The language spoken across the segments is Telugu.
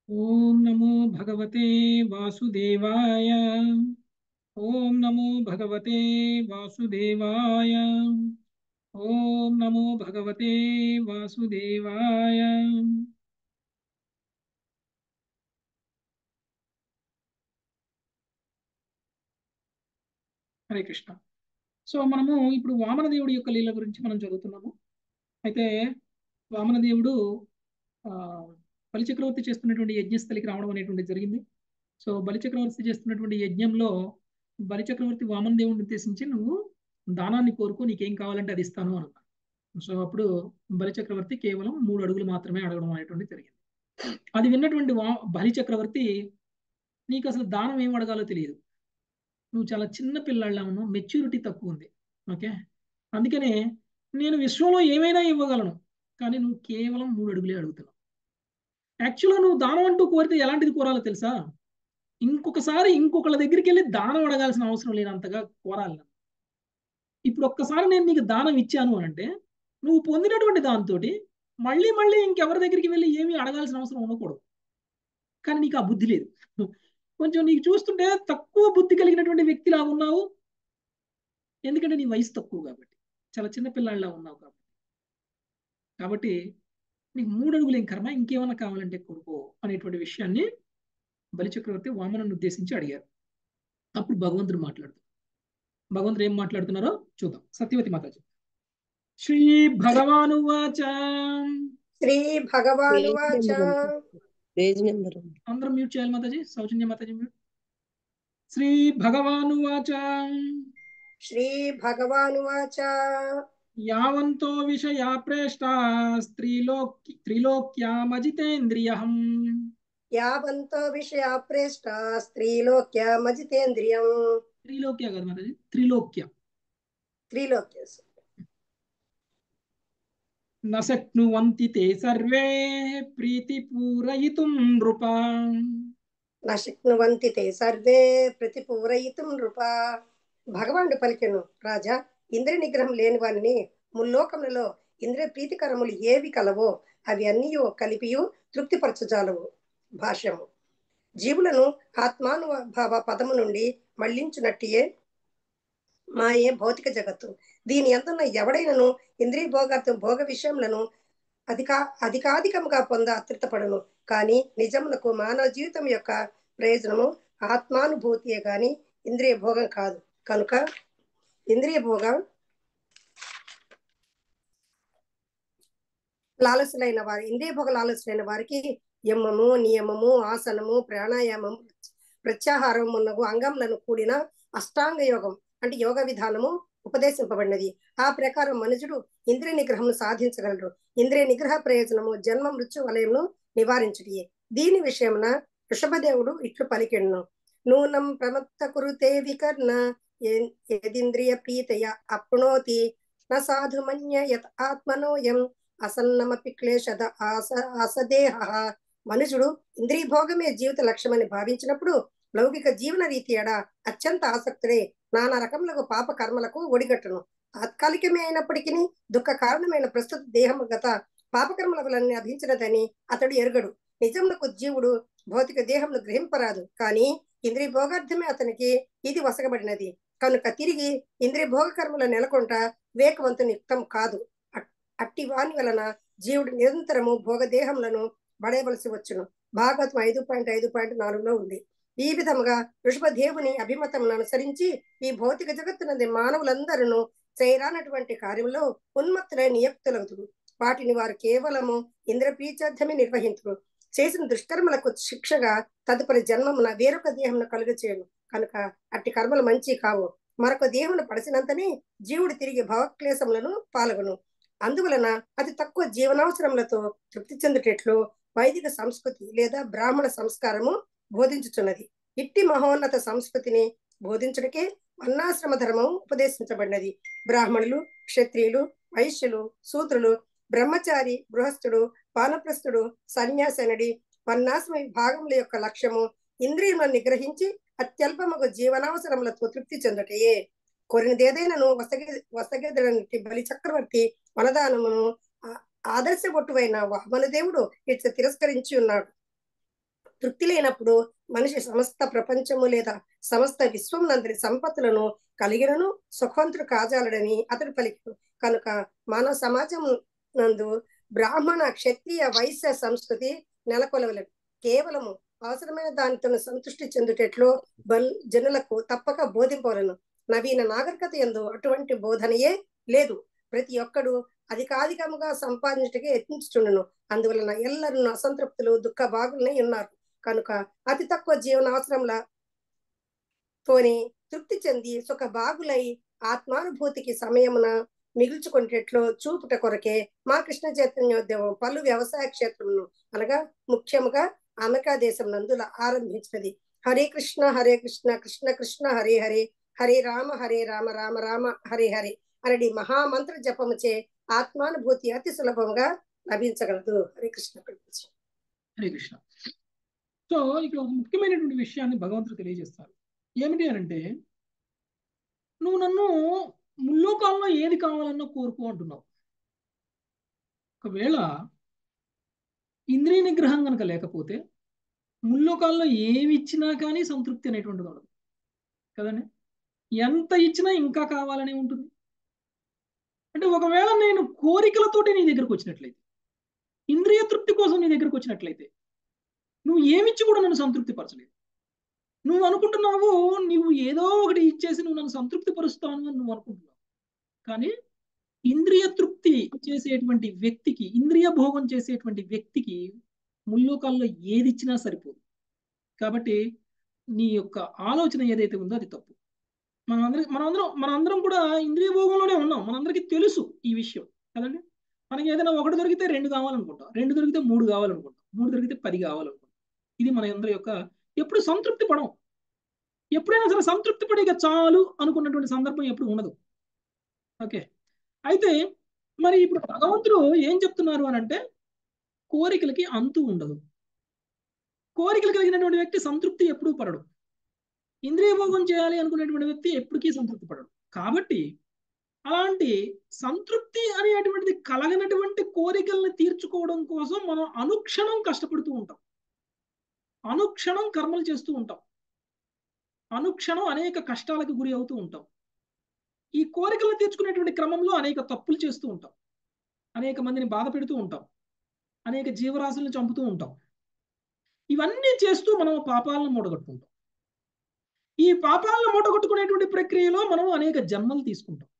ఓం నమో భగవతే వాసుదేవాయ ఓం నమో భగవతే వాసుదేవాయ ఓం నమో భగవతే వాసుదేవాయ హరే కృష్ణ సో మనము ఇప్పుడు వామన దేవుడి యొక్క లీల గురించి మనం చదువుతున్నాము అయితే వామన దేవుడు ఆ బలిచక్రవర్తి చేస్తున్నటువంటి యజ్ఞస్థలికి రావడం అనేటువంటి జరిగింది సో బలిచక్రవర్తి చేస్తున్నటువంటి యజ్ఞంలో బలిచక్రవర్తి వామన దేవుడిని ఉద్దేశించి నువ్వు దానాన్ని కోరుకో నీకేం కావాలంటే అది ఇస్తాను అన్నాడు సో అప్పుడు బలిచక్రవర్తి కేవలం మూడు అడుగులు మాత్రమే అడగడం అనేటువంటి జరిగింది అది విన్నటువంటి వా బలిచక్రవర్తి నీకు అసలు దానం ఏం అడగాలో తెలియదు నువ్వు చాలా చిన్న పిల్లల్లా ఉన్నావు మెచ్యూరిటీ తక్కువ ఉంది ఓకే అందుకనే నేను విశ్వంలో ఏమైనా ఇవ్వగలను కానీ నువ్వు కేవలం మూడు అడుగులే అడుగుతున్నావు యాక్చువల్గా నువ్వు దానం అంటూ కోరితే ఎలాంటిది కోరాలో తెలుసా ఇంకొకసారి ఇంకొకళ్ళ దగ్గరికి వెళ్ళి దానం అడగాల్సిన అవసరం లేనంతగా కోరాలి నన్ను. ఇప్పుడు ఒక్కసారి నేను నీకు దానం ఇచ్చాను అని అంటే నువ్వు పొందినటువంటి దాంతో మళ్ళీ మళ్ళీ ఇంకెవరి దగ్గరికి వెళ్ళి ఏమీ అడగాల్సిన అవసరం ఉండకూడదు కానీ నీకు ఆ బుద్ధి లేదు కొంచెం నీకు చూస్తుంటే తక్కువ బుద్ధి కలిగినటువంటి వ్యక్తిలా ఉన్నావు ఎందుకంటే నీ వయసు తక్కువ కాబట్టి చాలా చిన్న పిల్లాడిలా ఉన్నావు కాబట్టి కాబట్టి నీకు మూడు అడుగులు ఏం కర్మ ఇంకేమైనా కావాలంటే కొడుకో అనేటువంటి విషయాన్ని బలిచక్రవర్తి వామనను ఉద్దేశించి అడిగారు అప్పుడు భగవంతుడు మాట్లాడుతారు భగవంతుడు ఏం మాట్లాడుతున్నారో చూద్దాం సత్యవతి మాతాజీ శ్రీ భగవానువాచ శ్రీ భగవానువాచ పేజ్ నెంబర్ అందరం మ్యూట్ చేయాలి మాతాజీ సౌజన్య మాతాజీ మ్యూట్ శ్రీ భగవానువాచ శ్రీ భగవానువాచ యావంతో విషయా ప్రేష్టా స్త్రీలోక్ త్రిలోక్యామజితేంద్రియం యావంతో విషయా ప్రేష్ట స్త్రీలోక్య మజితేంద్రియం త్రిలోక్య కాదు మాతాజీ త్రిలోక్య త్రిలోక్య నశక్నువంతి తే సర్వే ప్రీతిపూరయితుం నృప నా శక్నువంతి తే సర్వే ప్రతిపూరయితుం నృప భగవానుడు పలికెను రాజా ఇంద్రియ నిగ్రహం లేని వారిని ముల్లోకములలో ఇంద్రియ ప్రీతికరములు ఏవి కలవో అవి అన్నీ కలిపియు తృప్తిపరచజాలవు భాష్యము జీవులను ఆత్మానుభావ పదము నుండి మళ్లించునట్టియే మాయే భౌతిక జగత్తు దీని ఎందున్న ఎవడైనను ఇంద్రియ భోగార్థం భోగ విషయములను అధిక అధికాధికముగా పొంద అతృప్తపడను కానీ నిజమునకు మానవ జీవితం యొక్క ప్రయోజనము ఆత్మానుభూతియే గాని ఇంద్రియ భోగం కాదు కనుక ఇంద్రియ భోగం లాలసులైన వారి ఇంద్రియ భోగ లాలసులైన వారికి యమ్మము నియమము ఆసనము ప్రాణాయామము ప్రత్యాహారం మున్నగు అంగములను కూడిన అష్టాంగ యోగం అంటే యోగ విధానము ఉపదేశింపబడినది ఆ ప్రకారం మనుషుడు ఇంద్రియ నిగ్రహం సాధించగలరు ఇంద్రియ నిగ్రహ ప్రయోజనము జన్మ మృత్యు వలయమును నివారించుడియే దీని విషయమున వృషభదేవుడు ఇట్లు పలికెను నూనం ప్రమత్త కురుతే వికర్ణ యదింద్రియ ప్రీతయ అప్నోతి న సాధు మన్య యత్ ఆత్మనోయం అసన్నమపి క్లేశద ఆస అసదేహ మనుషుడు ఇంద్రియ భోగమే జీవిత లక్ష్యమని భావించినప్పుడు లౌకిక జీవన రీతి ఎడ అత్యంత ఆసక్తుడే నానా రకములకు పాప కర్మలకు ఒడిగట్టును తాత్కాలికమే అయినప్పటికీ దుఃఖ కారణమైన ప్రస్తుత దేహము గత పాపకర్మల వలన అభించినదని అతడు ఎరుగడు నిజమునకు జీవుడు భౌతిక దేహమును గ్రహింపరాదు కానీ ఇంద్రియ భోగార్థమే అతనికి ఇది వసగబడినది కనుక తిరిగి ఇంద్రియ భోగ కర్మల నెలకొంట వివేకవంతుని యుక్తం కాదు అట్టి వాని వలన జీవుడు నిరంతరము భోగ దేహములను పడేయవలసి వచ్చును భాగవతం ఐదు పాయింట్ ఐదు పాయింట్ నాలుగులో ఉంది ఈ విధముగా వృషభదేవుని అభిమతమును అనుసరించి ఈ భౌతిక జగత్తునంది మానవులందరూ చేయరానటువంటి కార్యంలో ఉన్మత్తులై నియుక్తులవుతుడు వాటిని వారు కేవలము ఇంద్ర ప్రీత్యర్థమే నిర్వహించురు చేసిన దుష్కర్మలకు శిక్షగా తదుపరి జన్మమున వేరొక దేహమును కలుగ చేయను కనుక అట్టి కర్మలు మంచి కావు మరొక దేహమును పడిసినంతనే జీవుడు తిరిగి భవక్లేశములను పాల్గొను అందువలన అతి తక్కువ జీవనావసరములతో తృప్తి చెందుటట్లు వైదిక సంస్కృతి లేదా బ్రాహ్మణ సంస్కారము బోధించుచున్నది ఇట్టి మహోన్నత సంస్కృతిని బోధించడకే వర్ణాశ్రమ ధర్మం ఉపదేశించబడినది బ్రాహ్మణులు క్షత్రియులు వైశ్యులు శూద్రులు బ్రహ్మచారి గృహస్థుడు వానప్రస్థుడు సన్యాసనుడి వర్ణాశ్రమ విభాగముల యొక్క లక్ష్యము ఇంద్రియములను నిగ్రహించి అత్యల్పమగు జీవనావసరములతో తృప్తి చెందటయే కొరినదేదైనను వసగే వసగెదరని బలి చక్రవర్తి వనదానమును ఆదర్శ బొట్టువైన వామనదేవుడు ఇట్లా తిరస్కరించి ఉన్నాడు తృప్తి లేనప్పుడు మనిషి సమస్త ప్రపంచము లేదా సమస్త విశ్వం నందరి సంపత్తులను కలిగినను సుఖవంతుడు కాజాలడని అతడు పలికి కనుక మానవ సమాజం నందు బ్రాహ్మణ క్షత్రియ వైశ్య సంస్కృతి నెలకొలవలేదు కేవలము అవసరమైన దానితో సంతృష్టి చెందుటెట్లో బల్ జనులకు తప్పక బోధింపవలను నవీన నాగరికత ఎందు అటువంటి బోధనయే లేదు ప్రతి ఒక్కడు అధికాధికముగా సంపాదించటకే యత్నించుచుండును అందువలన ఎల్లరూ అసంతృప్తులు దుఃఖ బాగులనే ఉన్నారు కనుక అతి తక్కువ జీవన అవసరంల తోని తృప్తి చెంది సుఖ బాగులై ఆత్మానుభూతికి సమయమున మిగుల్చుకునేట్లో చూపుట కొరకే మా కృష్ణ చైతన్యోద్యమం పలు వ్యవసాయ క్షేత్రమును అనగా ముఖ్యముగా అమెరికా దేశం నందుల ఆరంభించినది హరే కృష్ణ హరే కృష్ణ కృష్ణ కృష్ణ హరే హరే హరే రామ హరే రామ రామ రామ హరే హరే అనేది మహామంత్ర జపముచే ఆత్మానుభూతి అతి సులభంగా లభించగలదు హరే కృష్ణ ప్రభుజీ. హరే కృష్ణ సో ఇక్కడ ఒక ముఖ్యమైనటువంటి విషయాన్ని భగవంతుడు తెలియజేస్తారు ఏమిటి అని అంటే నువ్వు నన్ను ముల్లోకాల్లో ఏది కావాలన్నా కోరుకో అంటున్నావు ఒకవేళ ఇంద్రియ నిగ్రహం కనుక లేకపోతే ముల్లోకాల్లో ఏమి ఇచ్చినా కానీ సంతృప్తి అనేటువంటిది ఉండదు కదండి ఎంత ఇచ్చినా ఇంకా కావాలని ఉంటుంది అంటే ఒకవేళ నేను కోరికలతోటి నీ దగ్గరకు వచ్చినట్లయితే ఇంద్రియ తృప్తి కోసం నీ దగ్గరకు వచ్చినట్లయితే నువ్వు ఏమిచ్చి కూడా నన్ను సంతృప్తి పరచలేదు నువ్వు అనుకుంటున్నావు నువ్వు ఏదో ఒకటి ఇచ్చేసి నువ్వు నన్ను సంతృప్తి పరుస్తావు అని నువ్వు అనుకుంటున్నావు కానీ ఇంద్రియ తృప్తి చేసేటువంటి వ్యక్తికి ఇంద్రియ భోగం చేసేటువంటి వ్యక్తికి ముల్లోకాల్లో ఏది ఇచ్చినా సరిపోదు కాబట్టి నీ యొక్క ఆలోచన ఏదైతే ఉందో అది తప్పు మనందరం మనందరం మనందరం కూడా ఇంద్రియ భోగంలోనే ఉన్నాం మనందరికీ తెలుసు ఈ విషయం కదండి మనకి ఏదైనా ఒకటి దొరికితే రెండు కావాలనుకుంటాం రెండు దొరికితే మూడు కావాలనుకుంటాం మూడు దొరికితే పది కావాలనుకుంటాం ఇది మన అందరి యొక్క ఎప్పుడు సంతృప్తి పడం ఎప్పుడైనా సరే సంతృప్తి పడి ఇక చాలు అనుకున్నటువంటి సందర్భం ఎప్పుడు ఉండదు ఓకే అయితే మరి ఇప్పుడు భగవంతుడు ఏం చెప్తున్నారు అని అంటే కోరికలకి అంతు ఉండదు కోరికలు కలిగినటువంటి వ్యక్తి సంతృప్తి ఎప్పుడూ పడడు ఇంద్రియ భోగం చేయాలి అనుకునేటువంటి వ్యక్తి ఎప్పటికీ సంతృప్తి పడడు కాబట్టి అలాంటి సంతృప్తి అనేటువంటిది కలగనటువంటి కోరికల్ని తీర్చుకోవడం కోసం మనం అనుక్షణం కష్టపడుతూ ఉంటాం అనుక్షణం కర్మలు చేస్తూ ఉంటాం అనుక్షణం అనేక కష్టాలకు గురి అవుతూ ఉంటాం ఈ కోరికలను తీర్చుకునేటువంటి క్రమంలో అనేక తప్పులు చేస్తూ ఉంటాం అనేక మందిని బాధ పెడుతూ ఉంటాం అనేక జీవరాశులను చంపుతూ ఉంటాం ఇవన్నీ చేస్తూ మనం పాపాలను మూటగట్టుకుంటాం ఈ పాపాలను మూటగట్టుకునేటువంటి ప్రక్రియలో మనం అనేక జన్మలు తీసుకుంటాం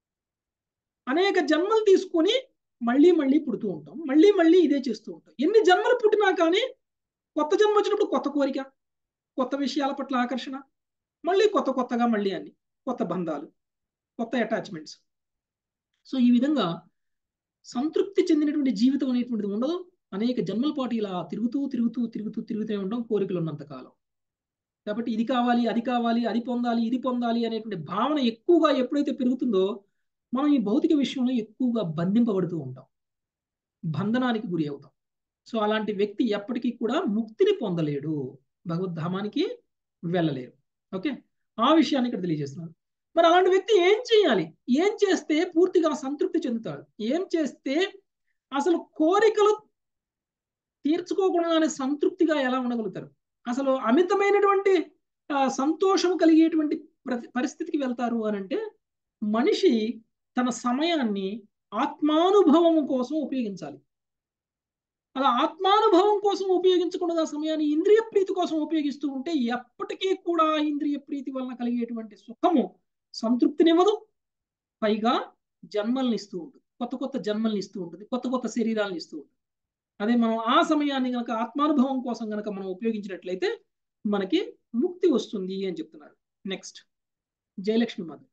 అనేక జన్మలు తీసుకొని మళ్ళీ మళ్ళీ పుడుతూ ఉంటాం మళ్ళీ మళ్ళీ ఇదే చేస్తూ ఉంటాం ఎన్ని జన్మలు పుట్టినా కానీ కొత్త జన్మ వచ్చినప్పుడు కొత్త కోరిక కొత్త విషయాల పట్ల ఆకర్షణ మళ్ళీ కొత్త కొత్తగా మళ్ళీ అన్ని కొత్త బంధాలు కొత్త అటాచ్మెంట్స్ సో ఈ విధంగా సంతృప్తి చెందినటువంటి జీవితం అనేటువంటిది ఉండదు అనేక జన్మల పాటు ఇలా తిరుగుతూ తిరుగుతూ తిరుగుతూ తిరుగుతూనే ఉంటాం కోరికలు ఉన్నంత కాలం కాబట్టి ఇది కావాలి అది కావాలి అది పొందాలి ఇది పొందాలి అనేటువంటి భావన ఎక్కువగా ఎప్పుడైతే పెరుగుతుందో మనం ఈ భౌతిక విషయంలో ఎక్కువగా బంధింపబడుతూ ఉంటాం బంధనానికి గురి అవుతాం సో అలాంటి వ్యక్తి ఎప్పటికీ కూడా ముక్తిని పొందలేడు భగవద్ధామానికి వెళ్ళలేరు ఓకే ఆ విషయాన్ని ఇక్కడ తెలియజేస్తున్నాను మరి అలాంటి వ్యక్తి ఏం చేయాలి ఏం చేస్తే పూర్తిగా సంతృప్తి చెందుతాడు ఏం చేస్తే అసలు కోరికలు తీర్చుకోకుండానే సంతృప్తిగా ఎలా ఉండగలుగుతారు అసలు అమితమైనటువంటి సంతోషం కలిగేటువంటి పరిస్థితికి వెళ్తారు అని అంటే మనిషి తన సమయాన్ని ఆత్మానుభవం కోసం ఉపయోగించాలి అలా ఆత్మానుభవం కోసం ఉపయోగించకుండా సమయాన్ని ఇంద్రియ ప్రీతి కోసం ఉపయోగిస్తూ ఉంటే ఎప్పటికీ కూడా ఇంద్రియ ప్రీతి వలన కలిగేటువంటి సుఖము సంతృప్తినివ్వదు పైగా జన్మల్ని ఇస్తూ ఉంటుంది కొత్త కొత్త జన్మల్ని ఇస్తూ ఉంటుంది కొత్త కొత్త శరీరాలను ఇస్తూ ఉంటుంది అదే మనం ఆ సమయాన్ని కనుక ఆత్మానుభవం కోసం కనుక మనం ఉపయోగించినట్లయితే మనకి ముక్తి వస్తుంది అని చెప్తున్నారు నెక్స్ట్ జయలక్ష్మి మాధవ్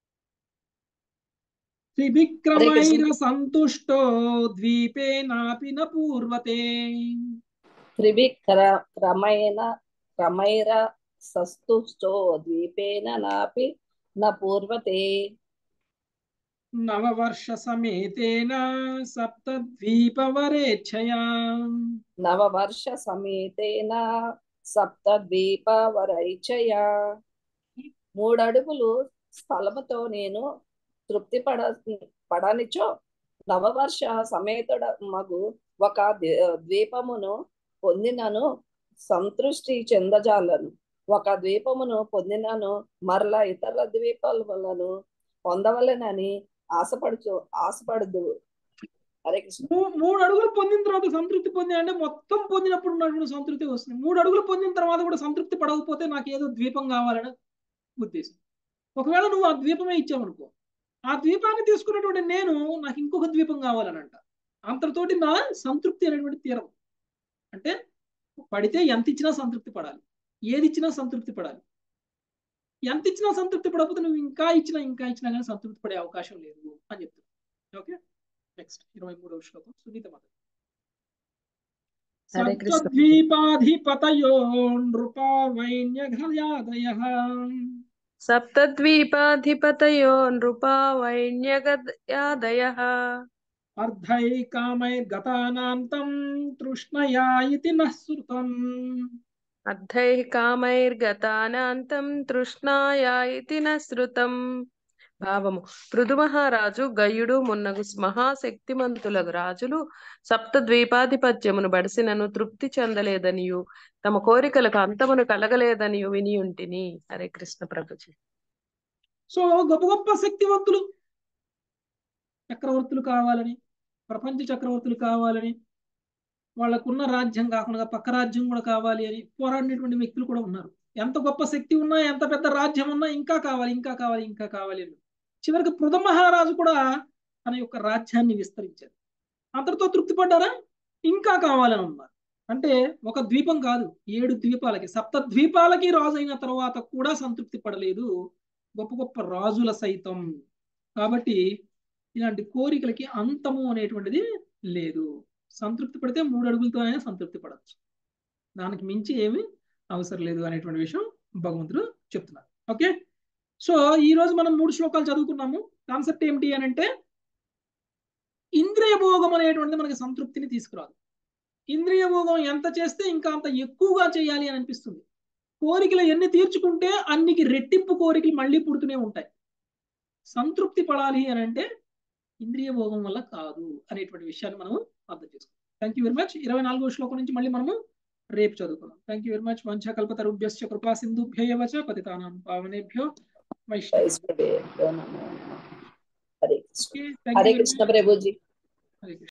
త్రివిక్రమైర సంతుష్టో ద్వీపే నాపి న పూర్వతే త్రివిక్రమైన క్రమైర సస్తుష్టో ద్వీపేన నాపి న పూర్వతే నవవర్ష సమేతేన సప్తద్వీపవరేచ్ఛయా నవవర్ష సమేతేన సప్తద్వీపవరైచయా మూడడుగులు స్థలముతో నేను తృప్తి పడ పడనిచో నవవర్ష సమేతుడ మగు ఒక ద్వీపమును పొందినను సంతృష్టి చెందజాలను ఒక ద్వీపమును పొందినను మరలా ఇతర ద్వీపాలను పొందవలెనని ఆశపడుచు ఆశపడదు హరే కృష్ణ మూ- మూడు అడుగులు పొందిన తర్వాత సంతృప్తి పొంది అంటే మొత్తం పొందినప్పుడు ఉన్నటువంటి సంతృప్తి వస్తుంది మూడు అడుగులు పొందిన తర్వాత కూడా సంతృప్తి పడకపోతే నాకు ఏదో ద్వీపం కావాలని ఉద్దేశం ఒకవేళ నువ్వు ఆ ద్వీపమే ఇచ్చావనుకో ఆ ద్వీపాన్ని తీసుకున్నటువంటి నేను నాకు ఇంకొక ద్వీపం కావాలని అంట అంతటితోటి నా సంతృప్తి అనేటువంటి తీరం అంటే పడితే ఎంత ఇచ్చినా సంతృప్తి పడాలి ఏది ఇచ్చినా సంతృప్తి పడాలి ఎంత ఇచ్చినా సంతృప్తి పడకపోతే నువ్వు ఇంకా ఇచ్చినా ఇంకా ఇచ్చినా కానీ సంతృప్తి పడే అవకాశం లేదు అని చెప్తున్నా ఓకే నెక్స్ట్ ఇరవై మూడవ శ్లోకం సునీత మాత హరే కృష్ణ. సప్తద్వీపాధిపతయో నృపా వైన్యఘయాదయ సప్తద్వీపాధిపతయో నృపా వైన్యగయాదయ అర్ధైకామైర్గతానాంతం తృష్ణయా ఇతి నః శృతం అర్థైః కామైర్గతానాంతం తృష్ణాయా ఇతి న శృతం భావము పృథు మహారాజు గయుడు మున్నగు మహాశక్తిమంతులకు రాజులు సప్త ద్వీపాధిపత్యమును బడిసినను తృప్తి చెందలేదనియు తమ కోరికలకు అంతమును కలగలేదనియు వినియుంటిని హరే కృష్ణ ప్రభుజీ సో గొప్ప గొప్ప శక్తివంతులు చక్రవర్తులు కావాలని ప్రపంచ చక్రవర్తులు కావాలని వాళ్ళకున్న రాజ్యం కాకుండా పక్క రాజ్యం కూడా కావాలి అని పోరాడినటువంటి వ్యక్తులు కూడా ఉన్నారు ఎంత గొప్ప శక్తి ఉన్నా ఎంత పెద్ద రాజ్యం ఉన్నా ఇంకా కావాలి ఇంకా కావాలి ఇంకా కావాలి అని చివరికి పృథ మహారాజు కూడా తన యొక్క రాజ్యాన్ని విస్తరించారు అంతటితో తృప్తి పడ్డారా ఇంకా కావాలని ఉన్నారు అంటే ఒక ద్వీపం కాదు ఏడు ద్వీపాలకి సప్త ద్వీపాలకి రాజు అయిన తర్వాత కూడా సంతృప్తి పడలేదు గొప్ప గొప్ప రాజుల సైతం కాబట్టి ఇలాంటి కోరికలకి అంతము అనేటువంటిది లేదు సంతృప్తి పడితే మూడు అడుగులతోనే సంతృప్తి పడవచ్చు దానికి మించి ఏమి అవసరం లేదు అనేటువంటి విషయం భగవంతుడు చెప్తున్నారు ఓకే సో ఈ రోజు మనం మూడు శ్లోకాలు చదువుకున్నాము కాన్సెప్ట్ ఏమిటి అని అంటే ఇంద్రియ భోగం అనేటువంటిది మనకి సంతృప్తిని తీసుకురాదు ఇంద్రియ భోగం ఎంత చేస్తే ఇంకా అంత ఎక్కువగా చేయాలి అని అనిపిస్తుంది కోరికలు ఎన్ని తీర్చుకుంటే అన్నికి రెట్టింపు కోరికలు మళ్ళీ పుడుతూనే ఉంటాయి సంతృప్తి పడాలి అని అంటే ఇంద్రియ భోగం వల్ల కాదు అనేటువంటి విషయాన్ని మనం అర్థం చేసుకోవాలి థ్యాంక్ యూ వెరీ మచ్ ఇరవై నాలుగో శ్లోకం నుంచి మళ్ళీ మనము రేపు చదువుకుందాం థ్యాంక్ యూ వెరీ మచ్ వంశకల్పతరుభ్యశ్చ కృపా సింధుభ్యయ వచ పతితానాం పావనేభ్యో వైష్ణవ వైష్ణవేభ్యో నమో నమః. Hare Krishna okay thank Hare you Krishna Prabhuji Hare Krishna